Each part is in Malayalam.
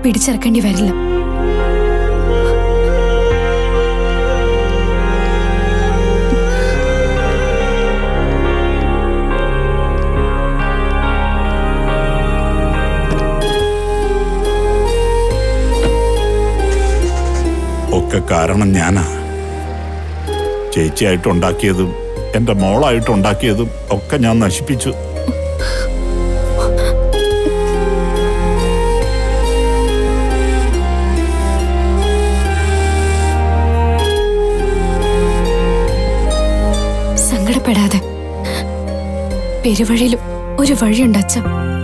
പിടിച്ചിറക്കേണ്ടി വരില്ല ഒക്കെ കാരണം ഞാനാ ചേച്ചിയായിട്ടുണ്ടാക്കിയതും എന്റെ മോളായിട്ടുണ്ടാക്കിയതും ഒക്കെ ഞാൻ നശിപ്പിച്ചു സങ്കടപ്പെടാതെ പെരുവഴിയിലും ഒരു വഴിയുണ്ട് അച്ഛ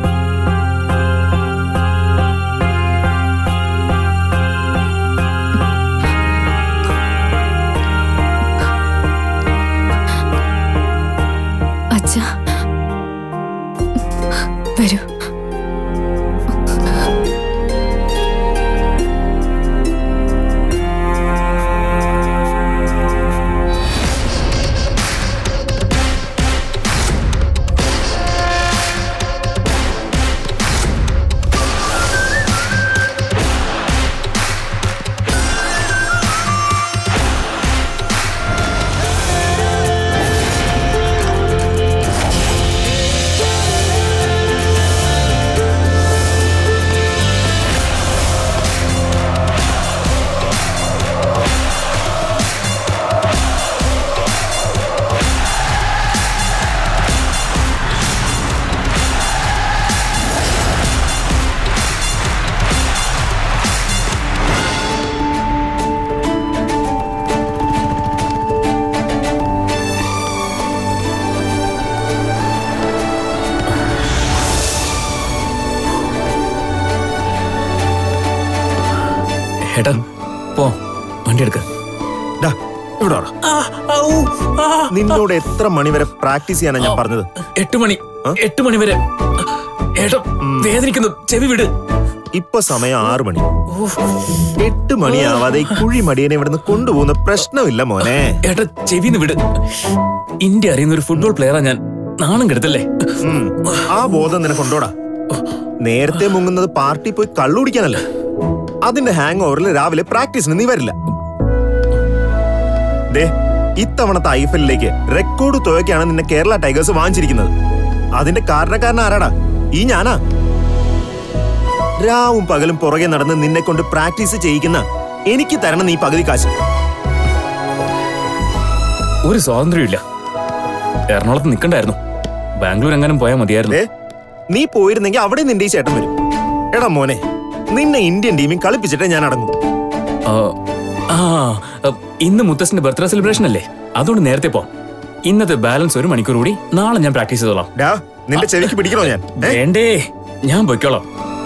അച്ഛ വരൂ ഏട്ടാ പോ വണ്ടി എടുക്ക ഡാ, ഇവിടെ വാടാ. നിന്നോട് എത്ര മണി വരെ പ്രാക്ടീസ് ചെയ്യാനാ ഞാൻ പറഞ്ഞത് എട്ട് മണി ആ? എട്ട് മണി വരെ ഏട്ടാ വേദനിക്കുന്നു ചെവി വിട് ഇപ്പൊ സമയം ആറു മണി എട്ട് മണിയാവാതെ ഈ കുഴി മടിയനെ ഇവിടുന്ന് കൊണ്ടുപോകുന്ന പ്രശ്നമില്ല മോനെ ഏട്ടാ ചെവിന്ന് വിട് ഇന്ത്യ അറിയുന്ന ഒരു ഫുട്ബോൾ പ്ലെയറാ ഞാൻ നാണം കെടുത്തല്ലേ ഉം. ആ ബോധം നിനക്ക് കൊണ്ടോടാ നേരത്തെ മുങ്ങുന്നത് പാർട്ടി പോയി കള്ളുടിക്കാനല്ലേ അതിന്റെ ഹാങ് ഓവറിൽ രാവിലെ പ്രാക്ടീസിന് നീ വരില്ല ദേ ഇത്തവണത്തെ ഐ എഫ് എല്ലിലേക്ക് റെക്കോർഡ് തുകയ്ക്കാണ് നിന്നെ കേരള ടൈഗേഴ്സ് വാങ്ങിച്ചിരിക്കുന്നത് അതിന്റെ കാരണക്കാരൻ ആരാടാ ഈ ഞാനാ രാവും പകലും പുറകെ നടന്ന് നിന്നെ കൊണ്ട് പ്രാക്ടീസ് ചെയ്യിക്കുന്ന എനിക്ക് തരണം നീ പകുതി കാശ് ഒരു സ്വാതന്ത്ര്യമില്ല എറണാകുളത്ത് നിൽക്കണ്ടായിരുന്നു ബാംഗ്ലൂർ എങ്ങാനും പോയാൽ മതിയായിരുന്നു ദേ, നീ പോയിരുന്നെങ്കിൽ അവിടെ നിന്റെ ഈ ചേട്ടൻ വരും എടാ മോനെ നിന്നെ ഇന്ത്യൻ ടീമിൽ കളിപ്പിച്ചിട്ടേ ഞാൻ അടങ്ങും ആ, ആ ആ, ഇന്ന് മുത്തശ്ശന്റെ ബർത്ത്ഡേ സെലിബ്രേഷൻ അല്ലേ അതുകൊണ്ട് നേരത്തെ പോ ഇന്നത്തെ ബാലൻസ് ഒരു മണിക്കൂർ കൂടി നാളെ ഞാൻ പ്രാക്ടീസ് ചെയ്തോളാം ഡാ നിന്റെ ചെവിക്ക് പിടിക്കണോ ഞാൻ ഏ? വേണ്ടേ ഞാൻ പൊയ്ക്കോളാം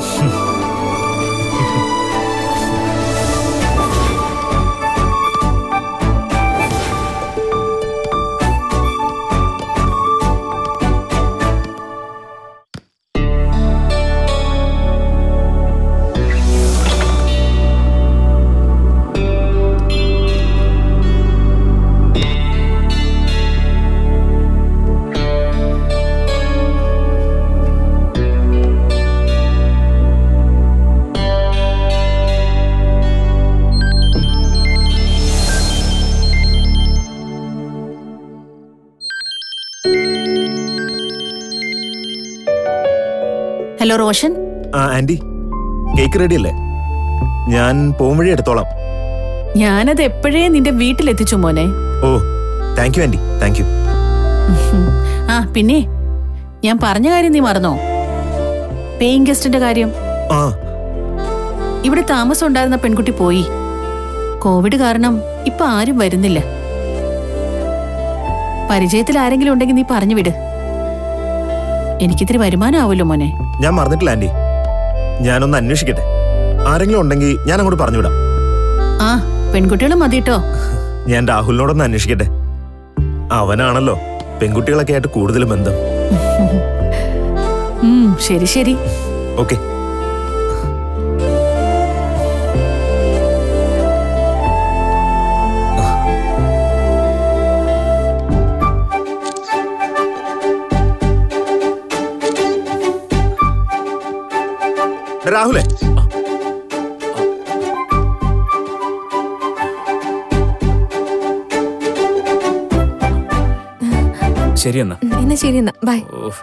ഹലോ റോഷൻ ആ ആന്റി കേക്ക് റെഡി അല്ലേ ഞാൻ പോകും വഴി എടുത്തോളാം ഞാനത് എപ്പോഴേ നിന്റെ വീട്ടിലെത്തിച്ചു മോനെ ഓ thank you aunty thank you ആ പിന്നെ ഞാൻ പറഞ്ഞ കാര്യം നീ മറന്നോ പേയിങ് ഗസ്റ്റിന്റെ കാര്യം ആ ഇവിടെ താമസം ഉണ്ടായിരുന്ന പെൺകുട്ടി പോയി കോവിഡ് കാരണം ഇപ്പൊ ആരും വരുന്നില്ല പരിചയത്തിൽ ആരെങ്കിലും ഉണ്ടെങ്കിൽ നീ പറഞ്ഞു വിട് എനിക്കിത്തിരി വരുമാനമാവുമല്ലോ മോനെ ഞാൻ മറന്നിട്ടില്ല ആന്റി ഞാനൊന്ന് അന്വേഷിക്കട്ടെ ആരെങ്കിലും ഉണ്ടെങ്കിൽ ഞാൻ അങ്ങോട്ട് പറഞ്ഞു വിടാം ആ പെൺകുട്ടികളും മതിട്ടോ ഞാൻ രാഹുലിനോടൊന്ന് അന്വേഷിക്കട്ടെ അവനാണല്ലോ പെൺകുട്ടികളൊക്കെ ആയിട്ട് കൂടുതൽ ബന്ധം ഉം ശരി ശരി ഓക്കെ രാഹുലേ ശരി എന്നാ ഉം, എന്നാ ശരി എന്നാ ബൈ ഓഫ്.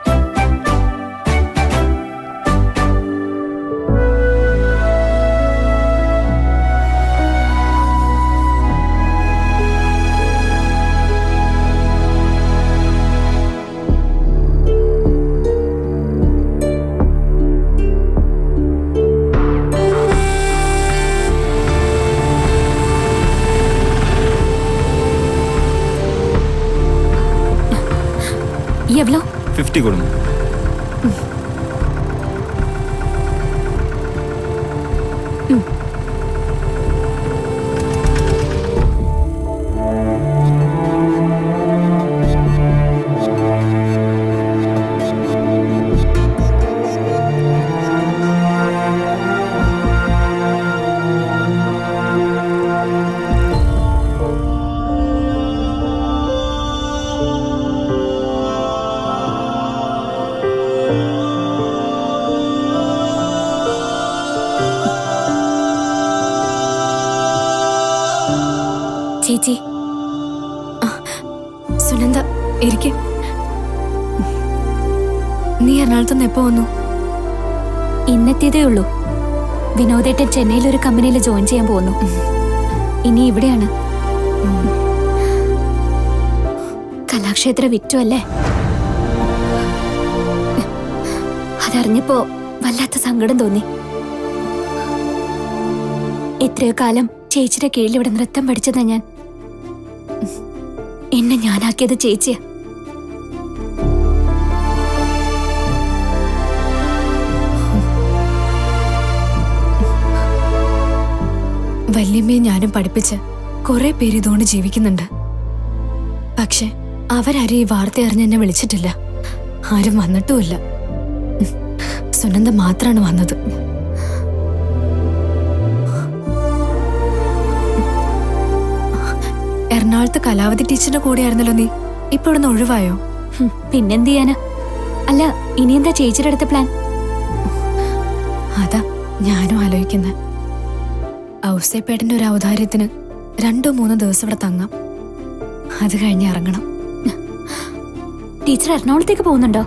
எவ்வளோ ஃபிஃப்டி கொடுங்க ചേച്ചി ആ, സുനന്ദ ഇരിക്കെ നീ എറണാകുളത്ത് നിന്ന് എപ്പോ വന്നു ഇന്നെത്തിയതേ ഉള്ളൂ വിനോദേട്ടൻ ചെന്നൈയിൽ ഒരു കമ്പനിയിൽ ജോയിൻ ചെയ്യാൻ പോകുന്നു ഇനി ഇവിടെയാണ് കലാക്ഷേത്ര വിറ്റു അല്ലേ അതറിഞ്ഞപ്പോ വല്ലാത്ത സങ്കടം തോന്നി എത്രയോ കാലം ചേച്ചിയുടെ കീഴിൽ ഇവിടെ നൃത്തം പഠിച്ചതാ ഞാൻ എന്നെ ഞാനാക്കിയത് ചേച്ചിയാ വല്യമ്മയെ ഞാനും പഠിപ്പിച്ച് കുറെ പേര് ഇതുകൊണ്ട് ജീവിക്കുന്നുണ്ട് പക്ഷെ അവരാരും ഈ വാർത്ത അറിഞ്ഞ് എന്നെ വിളിച്ചിട്ടില്ല ആരും വന്നിട്ടുമില്ല ഉം. സുനന്ദ മാത്രാണ് വന്നത് എറണാകുളത്ത് കലാവതി ടീച്ചറിന്റെ കൂടെയായിരുന്നല്ലോ നീ ഇപ്പൊ ഇവിടുന്ന് ഒഴിവായോ ഹും, പിന്നെന്ത് ചെയ്യാനാ അല്ല ഇനി എന്താ ചേച്ചിയുടെ അടുത്ത പ്ലാൻ അതാ ഞാനും ആലോചിക്കുന്നത് ഔസേപ്പേട്ടന്റെ ഒരു ഔദാര്യത്തിന് രണ്ടോ മൂന്നോ ദിവസം ഇവിടെ തങ്ങാം അത് കഴിഞ്ഞ് ഇറങ്ങണം ടീച്ചർ എറണാകുളത്തേക്ക് പോകുന്നുണ്ടോ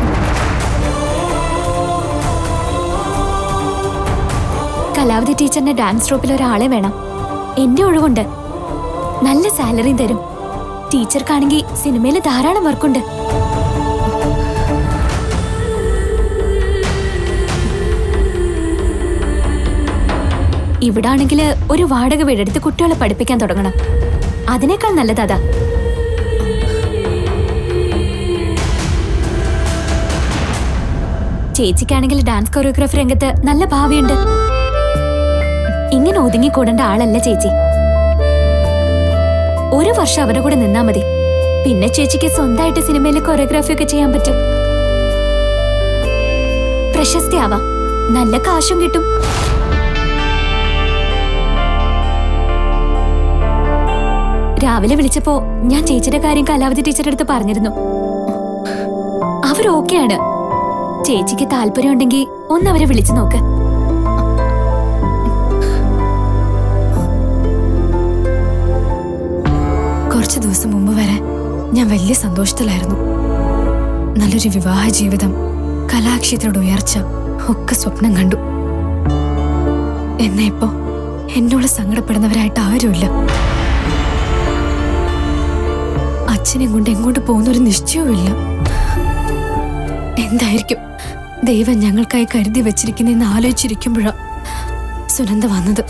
കലാവതി ടീച്ചറിന്റെ ഡാൻസ് ട്രൂപ്പിൽ ഒരാളെ വേണം എന്റെ ഒഴിവുണ്ട് നല്ല സാലറിയും തരും ടീച്ചർക്കാണെങ്കിൽ സിനിമയിൽ ധാരാളം വർക്കുണ്ട് ഇവിടാണെങ്കിൽ ഒരു വാടക വീടെടുത്ത് കുട്ടികളെ പഠിപ്പിക്കാൻ തുടങ്ങണം അതിനേക്കാൾ നല്ലതാ ചേച്ചിക്കാണെങ്കിൽ ഡാൻസ് കൊറിയോഗ്രാഫി രംഗത്ത് നല്ല ഭാവിയുണ്ട് ഇങ്ങനെ ഒതുങ്ങിക്കൂടേണ്ട ആളല്ല ചേച്ചി ഒരു വർഷം അവരുടെ കൂടെ നിന്നാ മതി പിന്നെ ചേച്ചിക്ക് സ്വന്തമായിട്ട് സിനിമയിൽ കൊറിയോഗ്രാഫി ഒക്കെ ചെയ്യാൻ പറ്റും പ്രശസ്തി ആവാം നല്ല കാശും കിട്ടും രാവിലെ വിളിച്ചപ്പോ ഞാൻ ചേച്ചിയുടെ കാര്യം കലാവതി ടീച്ചറുടെ അടുത്ത് പറഞ്ഞിരുന്നു അവർ ഓക്കെയാണ് ചേച്ചിക്ക് താല്പര്യമുണ്ടെങ്കിൽ ഒന്ന് അവരെ വിളിച്ചു നോക്ക് കുറച്ച് ദിവസം മുമ്പ് വരെ ഞാൻ വലിയ സന്തോഷത്തിലായിരുന്നു നല്ലൊരു വിവാഹ ജീവിതം കലാക്ഷേത്രയുടെ ഉയർച്ച ഒക്കെ സ്വപ്നം കണ്ടു എന്നാ ഇപ്പോ എന്നോട് സങ്കടപ്പെടുന്നവരായിട്ട് ആരുമില്ല അച്ഛനെ കൊണ്ട് എങ്ങോട്ട് പോകുന്നൊരു നിശ്ചയവുമില്ല എന്തായിരിക്കും ദൈവം ഞങ്ങൾക്കായി കരുതി വെച്ചിരിക്കുന്നെന്ന് ആലോചിച്ചിരിക്കുമ്പോഴാ സുനന്ദ വന്നത്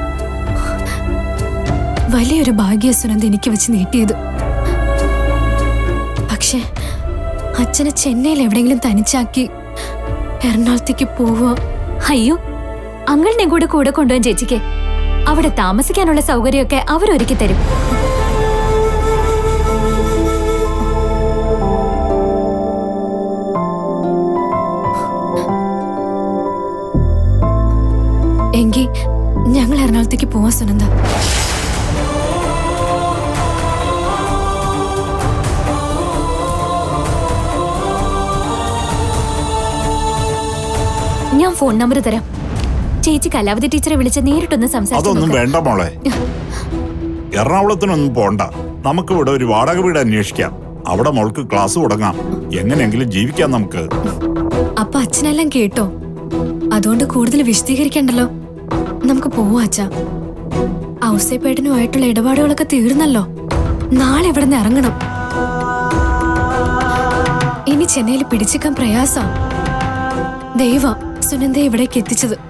വലിയൊരു ഭാഗ്യ സുനന്ദ എനിക്ക് വെച്ച് നീട്ടിയത് പക്ഷേ അച്ഛനെ ചെന്നൈയിൽ എവിടെയെങ്കിലും തനിച്ചാക്കി എറണാകുളത്തേക്ക് പോവുക അയ്യോ അങ്ങളിനെ കൂടെ കൂടെ കൊണ്ടുപോകാൻ ചേച്ചിക്ക് അവിടെ താമസിക്കാനുള്ള സൗകര്യമൊക്കെ അവരൊരുക്കി തരും എങ്കിൽ ഞങ്ങൾ എറണാകുളത്തേക്ക് പോവാൻ സുനന്ദ ഞാൻ ഫോൺ നമ്പർ തരാം ചേച്ചി കലാവതി ടീച്ചറെ വിളിച്ച് നേരിട്ടൊന്ന് സംസാരിച്ചു അതൊന്നും നോക്ക്. വേണ്ട മോളെ എറണാകുളത്തിനൊന്നും പോണ്ട നമുക്ക് ഇവിടെ ഒരു വാടക വീട് അന്വേഷിക്കാം അവിടെ മോൾക്ക് ക്ലാസ് തുടങ്ങാം എങ്ങനെയെങ്കിലും ജീവിക്കാം നമുക്ക് അപ്പൊ അച്ഛനെല്ലാം കേട്ടോ അതുകൊണ്ട് കൂടുതൽ വിശദീകരിക്കണ്ടല്ലോ നമുക്ക് പോവാ അച്ഛാ ഔസേപ്പേട്ടനുമായിട്ടുള്ള ഇടപാടുകളൊക്കെ തീർന്നല്ലോ നാളെ ഇവിടെ നിന്ന് ഇറങ്ങണം ഇനി ചെന്നൈയിൽ പിടിച്ചിക്കാൻ പ്രയാസം ദൈവ സുനന്ദയെ ഇവിടേക്ക് എത്തിച്ചത്